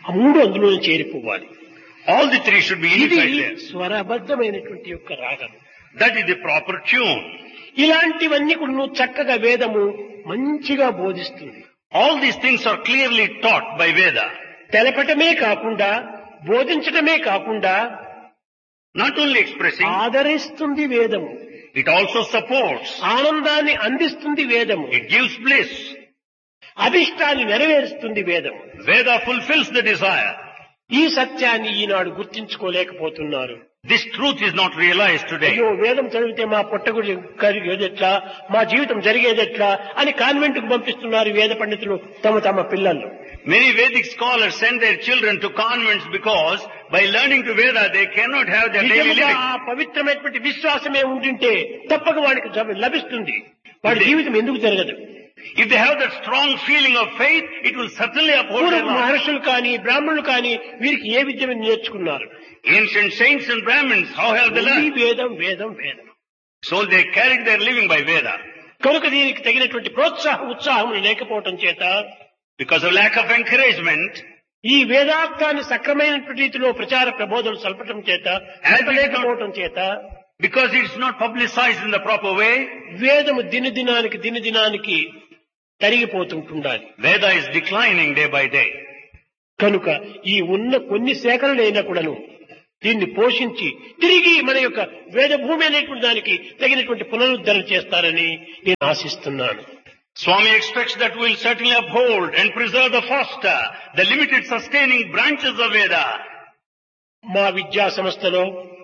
ఆ మూడు అందులో చేరిపోవాలి All the three should be ఇది unified there. స్వరబద్ధమైనటువంటి యొక్క రాగం That is the proper tune. ఇలాంటివన్నీ కూడా నువ్వు చక్కగా వేదము మంచిగా బోధిస్తుంది All these things are clearly taught by Veda. తెలపటమే కాకుండా బోధించటమే కాకుండా Not only expressing, ఆదరిస్తుంది వేదము it also supports. ఆనందాన్ని అందిస్తుంది వేదము It gives bliss. అభిష్టాన్ని నెరవేరుస్తుంది వేదము Veda fulfills the desire. ఈ సత్యాన్ని ఈనాడు గుర్తించుకోలేకపోతున్నారు This truth is not realized today. అయ్యో వేదం చదివితే మా పొట్టగుడి కలిగేదెట్లా మా జీవితం జరిగేదెట్లా అని కాన్వెంట్ కు పంపిస్తున్నారు వేద పండితులు తమ తమ పిల్లలు Many Vedic scholars send their children to convents because by learning to Veda they cannot have their daily నిజముగా living. ఆ పవిత్రమైనటువంటి విశ్వాసమే ఉంటుంటే తప్పక వాడికి జవ- లభిస్తుంది వాడి జీవితం ఎందుకు జరగదు If they have that strong feeling of faith, it will certainly uphold their పూర్వ life. మహర్షులు కానీ బ్రాహ్మణులు కానీ వీరికి ఏ విద్య నేర్చుకున్నారు Ancient saints and Brahmins, how have they ఈ learned? వేదం వేదం వేదం So they carried their living by Veda. కనుక దీనికి తగినటువంటి ప్రోత్సాహ ఉత్సాహములు లేకపోవటం చేత Because of lack of encouragement, ఈ వేదార్థాన్ని సక్రమైనటువంటి రీతిలో ప్రచార ప్రబోధనలు సల్పటం చేత లేకపోవటం చేత because it's not publicized in the proper way, వేదము దినదినానికి దినదినానికి తరిగిపోతుంటుండాలి Veda is declining day by day. కనుక ఈ ఉన్న కొన్ని సేకరణలైనా కూడాను దీన్ని పోషించి తిరిగి మన యొక్క వేద భూమి అనేటువంటి దానికి తగినటువంటి పునరుద్ధరణ చేస్తారని నేను ఆశిస్తున్నాను Swami expects that we'll certainly uphold and preserve the foster, the limited sustaining branches of Veda. మా విద్యా సంస్థలో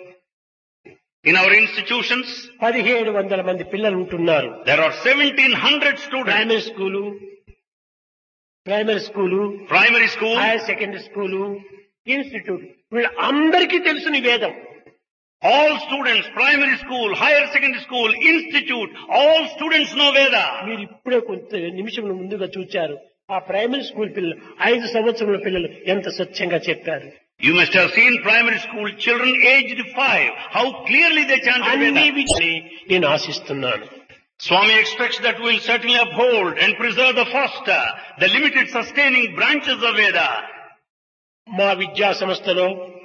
In our institutions, పదిహేడు వందల మంది పిల్లలు ఉంటున్నారు there are 1700 students, primary school primary school primary school, higher secondary school institute వీళ్ళందరికీ తెలుసు నీ వేదం all students, primary school, higher secondary school, institute, all students know Veda. మీరు ఇప్పుడే కొంత నిమిషం ముందుగా చూచారు ఆ ప్రైమరీ స్కూల్ పిల్లలు ఐదు సంవత్సరముల పిల్లలు ఎంత స్వచ్ఛంగా చెప్పారు You must have seen primary school children aged five, how clearly they chanted అన్ని Veda. వీటిని నేను ఆశిస్తున్నాను Swami expects that we'll certainly uphold and preserve the foster, the limited sustaining branches of Veda. మా విద్యా సంస్థలో